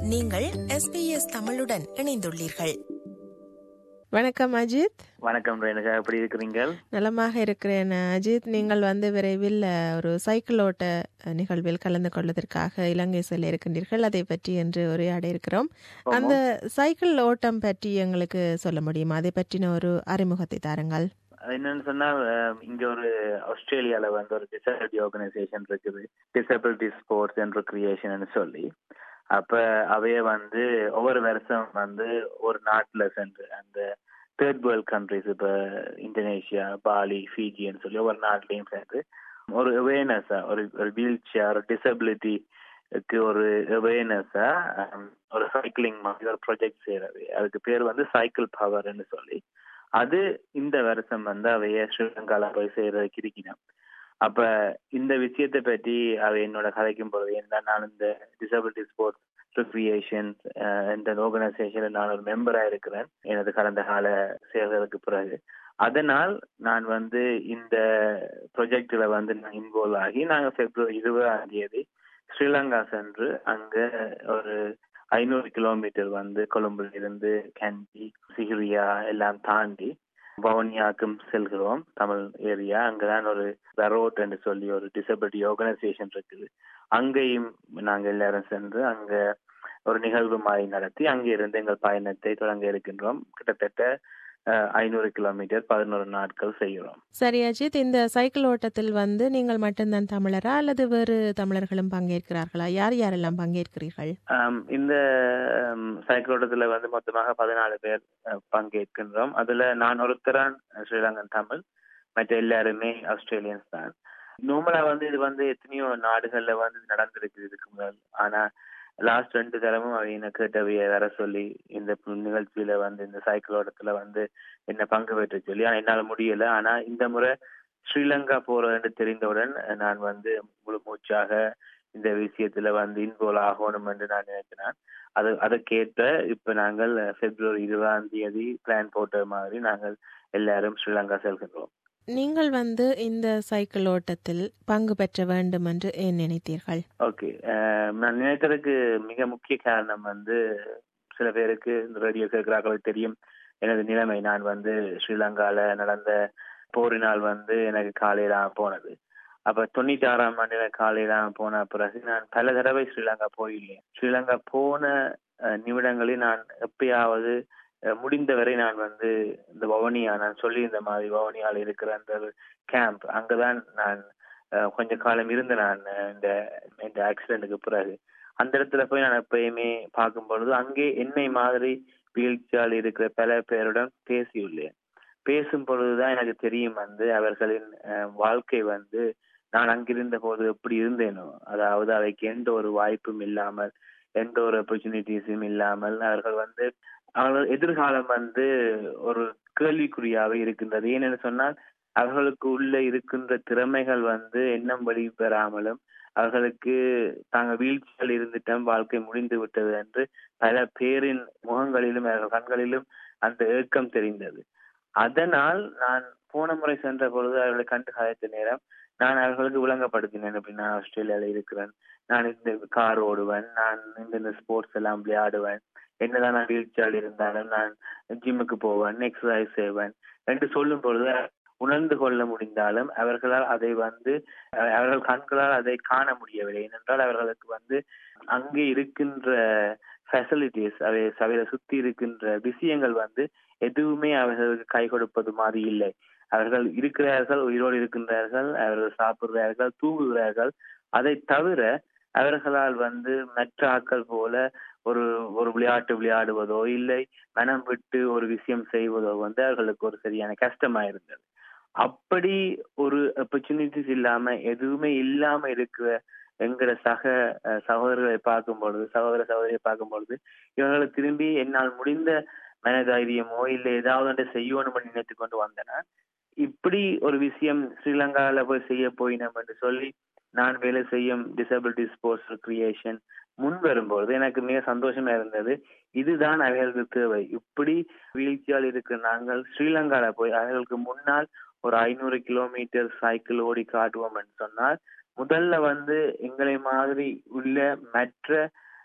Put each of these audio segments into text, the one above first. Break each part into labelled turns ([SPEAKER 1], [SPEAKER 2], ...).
[SPEAKER 1] நீங்கள் எஸ்பிஎஸ் தமிழுடன் இணைந்துள்ளீர்கள்
[SPEAKER 2] வணக்கம் அஜித்
[SPEAKER 3] வணக்கம் ரேணுகா எப்படி இருக்கிறீங்க
[SPEAKER 2] நலமாக இருக்கிறேன் அஜித் நீங்கள் வந்து விரைவில் அஹ், ஒரு சைக்கிள் ஓட்ட அஹ், நிகழ்வில் கலந்து கொள்வதற்காக இலங்கை செல்ல இருக்கின்றீர்கள் அதை பற்றி என்று உரையாட இருக்கிறோம் அந்த சைக்கிள் ஓட்டம் பற்றி எங்களுக்கு சொல்ல முடியுமா அதை பற்றின ஒரு அறிமுகத்தை தாருங்கள்
[SPEAKER 3] என்னன்னு சொன்னா அஹ், இங்க ஒரு ஆஸ்திரேலியால வந்து ஒரு டிசபிலிட்டி ஆர்கனைசேஷன் இருக்குது டிசபிலிட்டி ஸ்போர்ட்ஸ் அண்ட் ரிக்ரியேஷன் சொல்லி அப்ப அவைய வந்து ஒவ்வொரு வருஷம் வந்து ஒரு நாட்டுல சென்று அந்த தேர்ட் வேர்ல்ட் கண்ட்ரிஸ் இப்ப இந்தோனேஷியா பாலி ஃபிஜின்னு சொல்லி ஒவ்வொரு நாட்டிலையும் சென்று ஒரு அவேர்னஸா ஒரு ஒரு வீல் சேர் டிசபிலிட்டிக்கு ஒரு அவேர்னஸா ஒரு சைக்கிளிங் மாதிரி ஒரு ப்ராஜெக்ட் செய்யறது அதுக்கு பேர் வந்து சைக்கிள் பவர்னு சொல்லி அது இந்த வருஷம் வந்து அவைய ஸ்ரீலங்கால போய் செய்யறதுக்கு இருக்கணும் அப்ப இந்த விஷயத்தை பற்றி அவ என்னோட கதைக்கும் பொழுது என்ன நான் இந்த டிசபிலிட்டி ஸ்போர்ட்ஸ் ரிக்ரியேஷன் இந்த ஆர்கனைசேஷன்ல நான் ஒரு மெம்பரா இருக்கிறேன் எனது கடந்த கால சேர்றதுக்கு பிறகு அதனால் நான் வந்து இந்த ப்ரொஜெக்ட்ல வந்து நான் இன்வால்வ் ஆகி நாங்க பிப்ரவரி இருபதாம் தேதி ஸ்ரீலங்கா சென்று அங்க ஒரு ஐநூறு கிலோமீட்டர் வந்து கொழும்புல இருந்து கேண்டி சிகிரியா எல்லாம் தாண்டி வவுனியாக்கும் செல்கிறோம் தமிழ் ஏரியா அங்கதான் ஒரு பரோட் என்று சொல்லி ஒரு டிசபிலிட்டி ஆர்கனைசேஷன் இருக்குது அங்கேயும் நாங்க எல்லாரும் சென்று அங்க ஒரு நிகழ்வு மாதிரி நடத்தி அங்கே இருந்து எங்கள் பயணத்தை தொடங்க இருக்கின்றோம் கிட்டத்தட்ட ஐநூறு கிலோமீட்டர் பதினோரு நாட்கள் செய்கிறோம்
[SPEAKER 2] சரி அஜித் இந்த சைக்கிள் ஓட்டத்தில் வந்து நீங்கள் மட்டும்தான் தமிழரா அல்லது வேறு தமிழர்களும் பங்கேற்கிறார்களா யார் யாரெல்லாம் பங்கேற்கிறீர்கள்
[SPEAKER 3] ஆம், இந்த சைக்கிள் ஓட்டத்துல வந்து மொத்தமாக பதினாலு பேர் அஹ், பங்கேற்கின்றோம் அதுல நான் ஒருத்தரான் ஸ்ரீலங்கன் தமிழ் மற்ற எல்லாருமே ஆஸ்திரேலியன்ஸ் தான் நார்மலா வந்து இது வந்து எத்தனையோ நாடுகள்ல வந்து இது நடந்திருக்கு இதுக்கு முதல் ஆனா லாஸ்ட் ரெண்டு தரமும் அவ என்ன கேட்டவைய வர சொல்லி இந்த பு- நிகழ்ச்சியில வந்து இந்த சைக்கிள் ஓட்டத்துல வந்து என்ன பங்கு பெற்ற சொல்லி ஆனா என்னால முடியல ஆனா இந்த முறை ஸ்ரீலங்கா போறதுன்னு தெரிந்தவுடன் நான் வந்து முழு மூச்சாக இந்த விஷயத்துல வந்து இன்வால்வ் ஆகணும் என்று நான் நினைக்கிறேன் அது அதற்கேற்ப இப்ப நாங்கள் பிப்ரவரி இருபதாம் தேதி பிளான் போட்ட மாதிரி நாங்கள் எல்லாரும் ஸ்ரீலங்கா செல்கின்றோம்
[SPEAKER 2] நீங்கள் வந்து இந்த சைக்கிள் ஓட்டத்தில் பங்கு பெற்ற வேண்டும் என்று ஏன் நினைத்தீர்கள்
[SPEAKER 3] ஓகே நான் நினைத்ததுக்கு மிக முக்கிய காரணம் வந்து சில பேருக்கு இந்த ரேடியோ கேட்கிறார்களுக்கு தெரியும் எனது நிலைமை நான் வந்து ஸ்ரீலங்கால நடந்த போரினால் வந்து எனக்கு காலையில போனது அப்ப தொண்ணூத்தி ஆறாம் ஆண்டுல காலையில போன பிறகு நான் பல தடவை ஸ்ரீலங்கா போயில்லேன் ஸ்ரீலங்கா போன அஹ், நிமிடங்களில் நான் எப்பயாவது அஹ், முடிந்தவரை நான் வந்து இந்த வவுனியா நான் சொல்லியிருந்த மாதிரி வவுனியால இருக்கிற அந்த கேம்ப் அங்கதான் நான் அஹ், கொஞ்ச காலம் இருந்து நான் அஹ், இந்த இந்த ஆக்சிடென்ட்டுக்கு பிறகு அந்த இடத்துல போய் நான் எப்பயுமே பார்க்கும் பொழுது அங்கே என்னை மாதிரி வீழ்ச்சியால் இருக்கிற பல பேருடன் பேசியுள்ளேன் பேசும் பொழுதுதான் எனக்கு தெரியும் வந்து அவர்களின் அஹ், வாழ்க்கை வந்து நான் அங்கிருந்த போது எப்படி இருந்தேனோ அதாவது அவைக்கு எந்த ஒரு வாய்ப்பும் இல்லாமல் எந்த ஒரு ஆப்பர்ச்சுனிட்டிஸும் இல்லாமல் அவர்கள் வந்து அவர்கள் எதிர்காலம் வந்து ஒரு கேள்விக்குறியாவே இருக்கின்றது ஏனென்று சொன்னால் அவர்களுக்கு உள்ள இருக்கின்ற திறமைகள் வந்து எண்ணம் வழி பெறாமலும் அவர்களுக்கு தாங்கள் வீழ்ச்சியில் இருந்துட்டம் வாழ்க்கை முடிந்து விட்டது என்று பல பேரின் முகங்களிலும் அவர்கள் கண்களிலும் அந்த ஏக்கம் தெரிந்தது அதனால் நான் போன முறை சென்ற பொழுது அவர்களை கண்டு கதைத்த நேரம் நான் அவர்களுக்கு விளங்கப்படுத்தினேன் அப்படி நான் ஆஸ்திரேலியால இருக்கிறேன் நான் இந்த கார் ஓடுவேன் நான் இந்த இந்த ஸ்போர்ட்ஸ் எல்லாம் விளையாடுவேன் என்னதான் நான் வீழ்ச்சியால் இருந்தாலும் நான் ஜிம்முக்கு போவேன் எக்ஸசைஸ் செய்வேன் என்று சொல்லும் பொழுது உணர்ந்து கொள்ள முடிந்தாலும் அவர்களால் அதை வந்து அஹ், அவர்கள் கண்களால் அதை காண முடியவில்லை ஏனென்றால் அவர்களுக்கு வந்து அங்கே இருக்கின்ற ஃபெசிலிட்டிஸ் அவை அவைகளை சுத்தி இருக்கின்ற விஷயங்கள் வந்து எதுவுமே அவர்களுக்கு கை கொடுப்பது மாதிரி இல்லை அவர்கள் இருக்கிறார்கள் உயிரோடு இருக்கின்றார்கள் அவர்கள் சாப்பிடுறார்கள் தூங்குகிறார்கள் அதை தவிர அவர்களால் வந்து மற்ற ஆட்கள் போல ஒரு ஒரு விளையாட்டு விளையாடுவதோ இல்லை மனம் விட்டு ஒரு விஷயம் செய்வதோ வந்து அவர்களுக்கு ஒரு சரியான கஷ்டமா இருந்தது அப்படி ஒரு ஆப்பர்ச்சுனிட்டிஸ் இல்லாம எதுவுமே இல்லாம இருக்கிற எங்கட சக அஹ், சகோதரர்களை பார்க்கும் பொழுது சகோதர சகோதரியை பார்க்கும் பொழுது இவர்களை திரும்பி என்னால் முடிந்த மனதைரியமோ இல்லை ஏதாவது ஒன்றை செய்யணும் நினைத்து கொண்டு வந்தன இப்படி ஒரு விஷயம் ஸ்ரீலங்கால போய் செய்ய போயினோம் என்று சொல்லி நான் வேலை செய்யும் டிசபிலிட்டி ஸ்போர்ட்ஸ் கிரியேஷன் முன் வரும்பொழுது எனக்கு மிக சந்தோஷமா இருந்தது இதுதான் அவர்களுக்கு தேவை இப்படி வீழ்ச்சியால் இருக்கிற நாங்கள் ஸ்ரீலங்கால போய் அவர்களுக்கு முன்னால் ஒரு ஐநூறு கிலோமீட்டர் சைக்கிள் ஓடி காட்டுவோம் என்று சொன்னால் முதல்ல வந்து எங்களை மாதிரி உள்ள மற்ற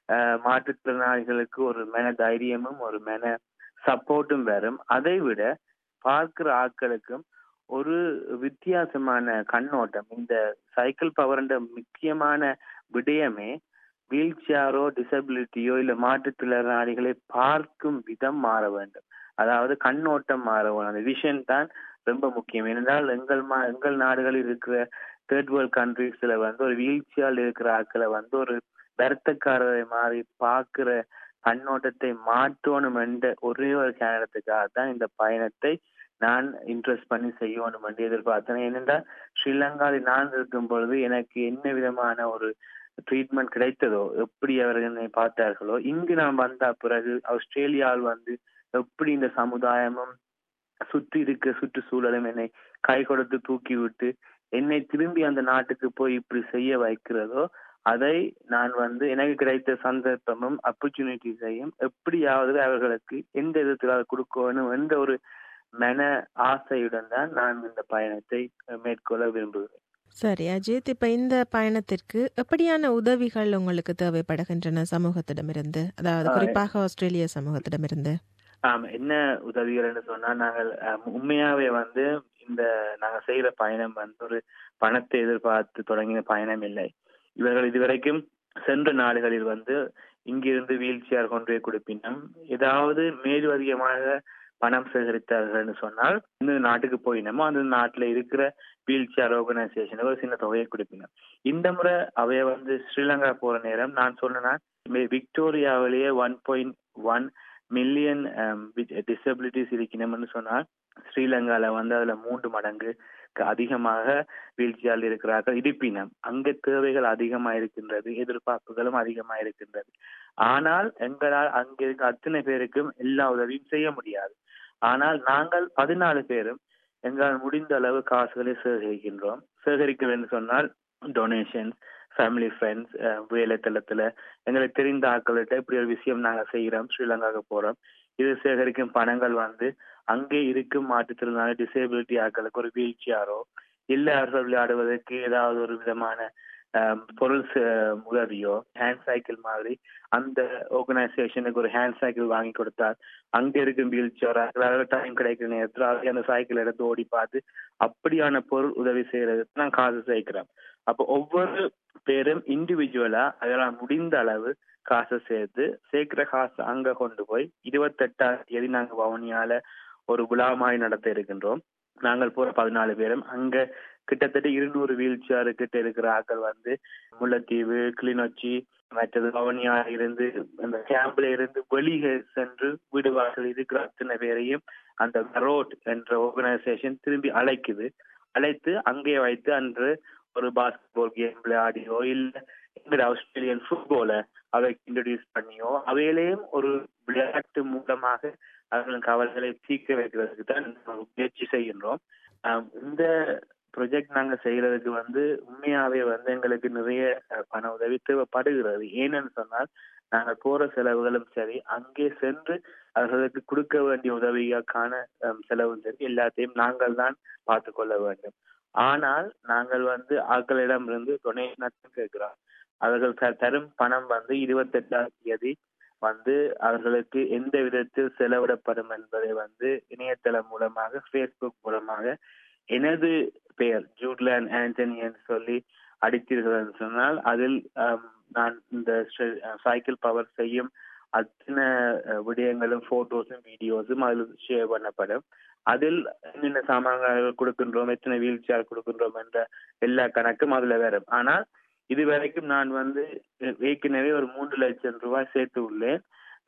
[SPEAKER 3] மாற்றுத்திறனாளிகளுக்கு ஒரு மன தைரியமும் ஒரு மன சப்போர்ட்டும் வரும் அதை விட பார்க்கிற ஆட்களுக்கும் ஒரு வித்தியாசமான கண்ணோட்டம் இந்த சைக்கிள் பவர்ன்ற முக்கியமான விடயமே வீல் சேரோ டிசபிலிட்டியோ இல்ல மாற்றுத்திறனாளிகளை பார்க்கும் விதம் மாற வேண்டும் அதாவது கண்ணோட்டம் மாற வேண்டும் அந்த விஷன் தான் ரொம்ப முக்கியம் ஏனென்றால் எங்கள் மா எங்கள் நாடுகளில் இருக்கிற தேர்ட் வேர்ல்ட் கண்ட்ரீஸ்ல வந்து ஒரு வீல் சேரில் இருக்கிற ஆட்களை வந்து ஒரு வருத்தக்காரரை மாதிரி பார்க்கிற கண்ணோட்டத்தை மாற்றணும் என்ற ஒரே ஒரு காரணத்துக்காக தான் இந்த பயணத்தை நான் இன்ட்ரெஸ்ட் பண்ணி செய்யணும் என்று எதிர்பார்த்தேன் ஏனென்றால் ஸ்ரீலங்காவில் நான் இருக்கும் பொழுது எனக்கு என்ன விதமான ஒரு ட்ரீட்மெண்ட் கிடைத்ததோ எப்படி அவர்கள் என்னை பார்த்தார்களோ இங்கு நான் வந்த பிறகு ஆஸ்திரேலியாவில் வந்து எப்படி இந்த சமுதாயமும் சுற்றி இருக்க சுற்றுச்சூழலும் என்னை கை கொடுத்து தூக்கி விட்டு என்னை திரும்பி அந்த நாட்டுக்கு போய் இப்படி செய்ய வைக்கிறதோ அதை நான் வந்து எனக்கு கிடைத்த சந்தர்ப்பமும் ஆப்பர்ச்சுனிட்டிஸையும் எப்படியாவது அவர்களுக்கு எந்த விதத்தில் கொடுக்கணும் என்ற ஒரு மன ஆசையுடன் தான் நான் இந்த பயணத்தை மேற்கொள்ள விரும்புகிறேன்
[SPEAKER 2] சரி அஜித் இப்ப இந்த பயணத்திற்கு எப்படியான உதவிகள் உங்களுக்கு தேவைப்படுகின்றன சமூகத்திடமிருந்து அதாவது குறிப்பாக ஆஸ்திரேலிய சமூகத்திடமிருந்து
[SPEAKER 3] ஆமா என்ன உதவிகள்னு சொன்னா நாங்கள் உண்மையாவே வந்து இந்த நாங்க செய்யற பயணம் வந்து ஒரு பணத்தை எதிர்பார்த்து தொடங்கின பயணம் இல்லை இவர்கள் இதுவரைக்கும் சென்ற நாடுகளில் வந்து இங்கிருந்து வீல் சேர் கொண்டு போய் கொடுப்பினும் ஏதாவது மேலும் அதிகமாக பணம் சேகரித்தார்கள்னு சொன்னால் இந்த நாட்டுக்கு போயினமோ அந்த நாட்டுல இருக்கிற வீல் சேர் ஆர்கனைசேஷனுக்கு ஒரு சின்ன தொகையை கொடுப்பினோம் இந்த முறை அவைய வந்து ஸ்ரீலங்கா போற நேரம் நான் சொன்னா விக்டோரியாவிலேயே one point one million disabilities இருக்கணும்னு சொன்னால் ஸ்ரீலங்கால வந்து அதுல மூன்று மடங்கு அதிகமாக வீழ்ச்சியால் இருக்கிறார்கள் இருப்பினும் அங்க தேவைகள் அதிகமா இருக்கின்றது எதிர்பார்ப்புகளும் அதிகமா இருக்கின்றது ஆனால் எங்களால் அங்க இருக்க அத்தனை பேருக்கும் எல்லா உதவியும் செய்ய முடியாது ஆனால் நாங்கள் பதினாலு பேரும் எங்களால் முடிந்த அளவு காசுகளை சேகரிக்கின்றோம் சேகரிக்க வேண்டும் சொன்னால் டொனேஷன்ஸ் ஃபேமிலி ஃப்ரெண்ட்ஸ் வேலைத்தளத்துல எங்களுக்கு தெரிந்த ஆட்கள்கிட்ட இப்படி ஒரு விஷயம் நாங்க செய்யறோம் ஸ்ரீலங்காவுக்கு போறோம் இது சேகரிக்கும் பணங்கள் வந்து அங்கே இருக்கும் மாற்றுத்திறனாளி டிசேபிலிட்டி ஆட்களுக்கு ஒரு வீல் சேரோ இல்ல அவர்கள் விளையாடுவதற்கு ஏதாவது ஒரு விதமான பொருள் உதவியோ ஹேண்ட் சைக்கிள் மாதிரி அந்த ஆர்கனைசேஷனுக்கு ஒரு ஹேண்ட் சைக்கிள் வாங்கி கொடுத்தால் அங்க இருக்கும் வீல் சேர் டைம் கிடைக்கிற நேரத்தில் அந்த சைக்கிள் எடுத்து ஓடி பார்த்து அப்படியான பொருள் உதவி செய்யறதுக்கு நான் காசு சேர்க்கிறோம் அப்போ ஒவ்வொரு பேரும் இண்டிவிஜுவலா அதெல்லாம் முடிந்த அளவு காசை சேர்த்து சேர்க்கிற காசு அங்க கொண்டு போய் இருபத்தெட்டாம் தேதி நாங்க வவுனியால ஒரு விழா மாதிரி நடத்த இருக்கின்றோம் நாங்கள் போற பதினாலு பேரும் அங்க கிட்டத்தட்ட இருநூறு வீல் சேர் கிட்ட இருக்கிற ஆட்கள் வந்து முல்லைத்தீவு கிளிநொச்சி மற்றது வவுனியா இருந்து அந்த கேம்ப்ல இருந்து வெளியே சென்று வீடு வாசல் இருக்கிற அத்தனை பேரையும் அந்த ரோட் என்ற ஆர்கனைசேஷன் திரும்பி அழைக்குது அழைத்து அங்கே வைத்து அன்று ஒரு பாஸ்கெட்பால் கேம் விளையாடியோ இல்ல எங்கிற ஆஸ்திரேலியன் ஃபுட்பால அவை இன்ட்ரடியூஸ் பண்ணியோ அவையிலேயும் ஒரு விளையாட்டு மூலமாக அவர்களின் கவலைகளை தீர்க்க வைக்கிறதுக்கு தான் முயற்சி செய்கின்றோம் இந்த ப்ரொஜெக்ட் நாங்க செய்யறதுக்கு வந்து உண்மையாவே வந்து எங்களுக்கு நிறைய பண உதவி தேவைப்படுகிறது ஏன்னு சொன்னால் நாங்க போற செலவுகளும் சரி அங்கே சென்று அவர்களுக்கு கொடுக்க வேண்டிய உதவிகளுக்கான செலவும் சரி எல்லாத்தையும் நாங்கள் தான் பார்த்து கொள்ள வேண்டும் ஆனால் நாங்கள் வந்து ஆக்களிடம் இருந்து டொனேஷன் கேட்கிறோம் அவர்கள் தரும் பணம் வந்து இருபத்தெட்டாம் தேதி வந்து அவர்களுக்கு எந்த விதத்தில் செலவிடப்படும் என்பதை வந்து இணையதளம் மூலமாக ஃபேஸ்புக் மூலமாக எனது பெயர் ஜூட்லேண்ட் ஆண்டனி என்று சொல்லி அடித்தீர்கள் சொன்னால் அதில் நான் இந்த சைக்கிள் பவர் செய்யும் அத்தனை விடயங்களும் போட்டோஸும் வீடியோஸும் அதில் ஷேர் பண்ணப்படும் அதில் என்னென்ன சாமான்கள் கொடுக்கின்றோம் எத்தனை வீல் சேர் கொடுக்கின்றோம் என்ற எல்லா கணக்கும் அதுல வரும் ஆனால் இது வரைக்கும் நான் வந்து ஏற்கனவே ஒரு மூன்று லட்சம் ரூபாய் சேர்த்து உள்ளேன்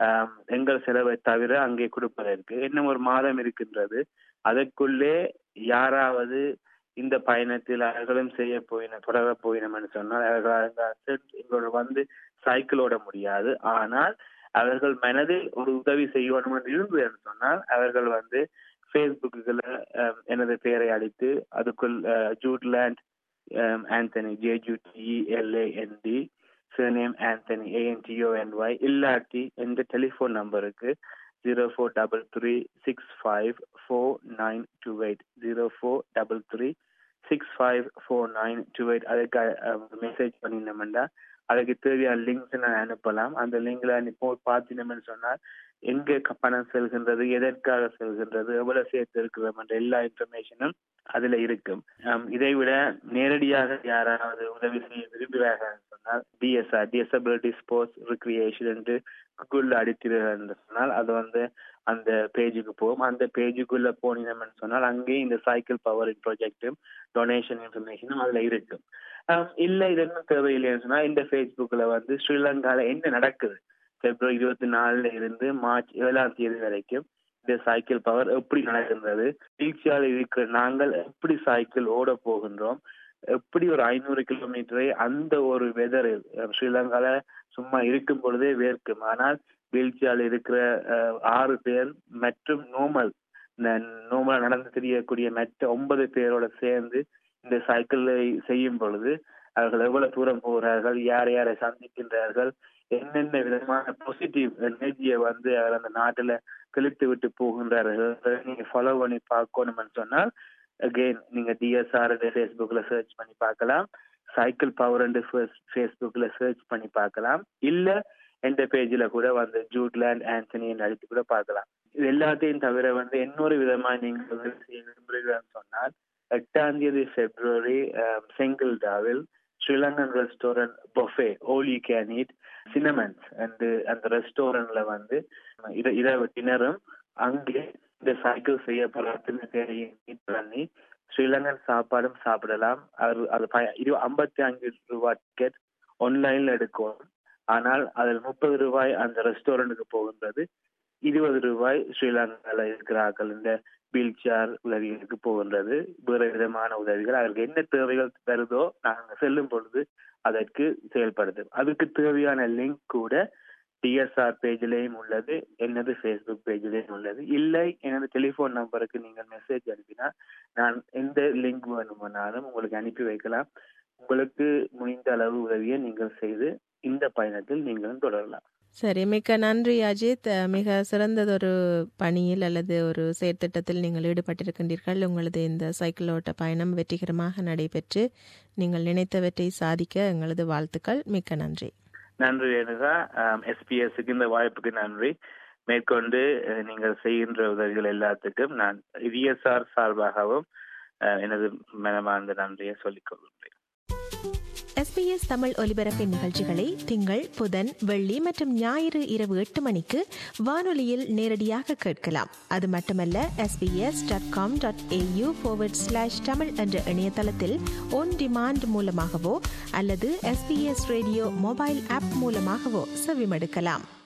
[SPEAKER 3] எங்கள் செலவை தவிர அங்கே கொடுப்பதற்கு இன்னும் ஒரு மாதம் இருக்கின்றது அதற்குள்ளே யாராவது இந்த பயணத்தில் அவர்களும் செய்ய போயின தொடர போயினோம்னு சொன்னால் அவர்கள் எங்களோட வந்து சைக்கிள் ஓட முடியாது ஆனால் அவர்கள் மனதில் ஒரு உதவி செய்யணும் என்று இருந்து சொன்னால் அவர்கள் வந்து ஃபேஸ்புக்குல எனது பெயரை அளித்து அதுக்குள் ஜூட்லேண்ட் ஆந்தனி ஜேஜூடிஎல்ஏஎன்டி surname Anthony A-N-T-O-N-Y இல்லாட்டி எந்த டெலிஃபோன் நம்பருக்கு zero four double three six five four nine two eight zero four double three six five four nine two eight அதுக்கு மெசேஜ் பண்ணினோம்னா அதுக்கு தேவையான லிங்க்ஸ் நான் அனுப்பலாம் அந்த லிங்க்ல இப்போ பார்த்தீங்கன்னு சொன்னால் எங்க பணம் செல்கின்றது எதற்காக செல்கின்றது எவ்வளவு சேர்த்து இருக்கிறோம் என்ற எல்லா இன்ஃபர்மேஷனும் அதுல இருக்கும் இதை விட நேரடியாக யாராவது உதவி செய்ய விரும்புகிறார்கள் சொன்னால் டிஎஸ்ஆர் டிசபிலிட்டி ஸ்போர்ட்ஸ் ரிக்ரியேஷன் என்று கூகுள் அடித்தீர்கள் என்று சொன்னால் அது வந்து அந்த பேஜுக்கு போகும் அந்த பேஜுக்குள்ள போனீங்கன்னு சொன்னால் அங்கேயும் இந்த சைக்கிள் பவர் ப்ராஜெக்டும் டொனேஷன் இன்ஃபர்மேஷனும் அதுல இருக்கும் இல்ல இது என்ன தேவையில்லைன்னு சொன்னா இந்த ஃபேஸ்புக்ல வந்து ஸ்ரீலங்கால என்ன நடக்குது பிப்ரவரி இருபத்தி நாலுல இருந்து மார்ச் ஏழாம் தேதி வரைக்கும் இந்த சைக்கிள் பவர் எப்படி நடக்கின்றது வீழ்ச்சியால் இருக்கிற நாங்கள் எப்படி சைக்கிள் ஓட போகின்றோம் எப்படி ஒரு ஐநூறு கிலோமீட்டரை அந்த ஒரு வெதரில் ஸ்ரீலங்கால சும்மா இருக்கும் பொழுதே வேர்க்கும் ஆனால் வீழ்ச்சியால் இருக்கிற ஆறு பேர் மற்றும் நோமல் நோமலா நடந்து தெரியக்கூடிய மற்ற ஒன்பது பேரோட சேர்ந்து இந்த சைக்கிளை செய்யும் பொழுது அவர்கள் எவ்வளவு தூரம் போகிறார்கள் யார் யாரை சந்திக்கின்றார்கள் என்னென்ன விதமான பாசிட்டிவ் எனர்ஜியை வந்து அவர் அந்த நாட்டுல கிழித்து விட்டு போகின்றார்கள் நீங்க ஃபாலோ பண்ணி பார்க்கணும்னு சொன்னால் அகெயின் நீங்க டிஎஸ்ஆர் ஃபேஸ்புக்ல சர்ச் பண்ணி பார்க்கலாம் சைக்கிள் பவர் அண்ட் ஃபேஸ்புக்ல சர்ச் பண்ணி பார்க்கலாம் இல்ல எந்த பேஜ்ல கூட வந்து ஜூட்லேண்ட் ஆண்டனின்னு அடித்து கூட பார்க்கலாம் இது எல்லாத்தையும் தவிர வந்து இன்னொரு விதமா நீங்க செய்ய விரும்புகிறீங்கன்னு சொன்னால் எட்டாம் தேதி பிப்ரவரி செங்கில்டாவில் Sri Lankan restaurant buffet all you can eat cinnamons and அந்த ரெஸ்டாரண்ட்ல வந்து இரவு டின்னரும் அங்கே இந்த சைக்கிள் செய்யப்படுற அத்தனை பேரையும் மீட் பண்ணி ஸ்ரீலங்கன் சாப்பாடும் சாப்பிடலாம் அது அது இரு ஐம்பத்தி அஞ்சு ரூபாய் டிக்கெட் ஆன்லைன்ல எடுக்கும் ஆனால் அதில் முப்பது ரூபாய் அந்த ரெஸ்டாரண்ட்டுக்கு போகின்றது இருபது ரூபாய் ஸ்ரீலங்கால இருக்கிறார்கள் இந்த வீல் சேர் உதவிகளுக்கு போகின்றது வேறு விதமான உதவிகள் அதற்கு என்ன தேவைகள் வருதோ நாங்கள் செல்லும் பொழுது அதற்கு செயல்படுது அதுக்கு தேவையான லிங்க் கூட டிஎஸ்ஆர் பேஜ்லேயும் உள்ளது எனது ஃபேஸ்புக் பேஜ்லேயும் உள்ளது இல்லை எனது டெலிஃபோன் நம்பருக்கு நீங்கள் மெசேஜ் அனுப்பினா நான் எந்த லிங்க் வேணுமானாலும் உங்களுக்கு அனுப்பி வைக்கலாம் உங்களுக்கு முடிந்த அளவு உதவியை நீங்கள் செய்து இந்த பயணத்தில் நீங்களும் தொடரலாம்
[SPEAKER 2] சரி மிக்க நன்றி அஜித் மிக சிறந்ததொரு பணியில் அல்லது ஒரு செயற்திட்டத்தில் நீங்கள் ஈடுபட்டிருக்கின்றீர்கள் உங்களது இந்த சைக்கிள் ஓட்ட பயணம் வெற்றிகரமாக நடைபெற்று நீங்கள் நினைத்தவற்றை சாதிக்க எங்களது வாழ்த்துக்கள் மிக்க நன்றி
[SPEAKER 3] நன்றி ரேணுகா எஸ்பிஎஸ்க்கு இந்த வாய்ப்புக்கு நன்றி மேற்கொண்டு நீங்கள் செய்கின்ற உதவிகள் எல்லாத்துக்கும் நான் இஎஸ்ஆர் சார்பாகவும் எனது மனமார்ந்த நன்றியை சொல்லிக் கொள்கின்றேன்
[SPEAKER 1] எஸ்பிஎஸ் தமிழ் ஒலிபரப்பின் நிகழ்ச்சிகளை திங்கள் புதன் வெள்ளி மற்றும் ஞாயிறு இரவு எட்டு மணிக்கு வானொலியில் நேரடியாக கேட்கலாம் அது மட்டுமல்ல SBS dot com dot AU forward slash Tamil என்ற இணையதளத்தில் ஒன் டிமாண்ட் மூலமாகவோ அல்லது எஸ்பிஎஸ் ரேடியோ மொபைல் ஆப் மூலமாகவோ செவிமடுக்கலாம்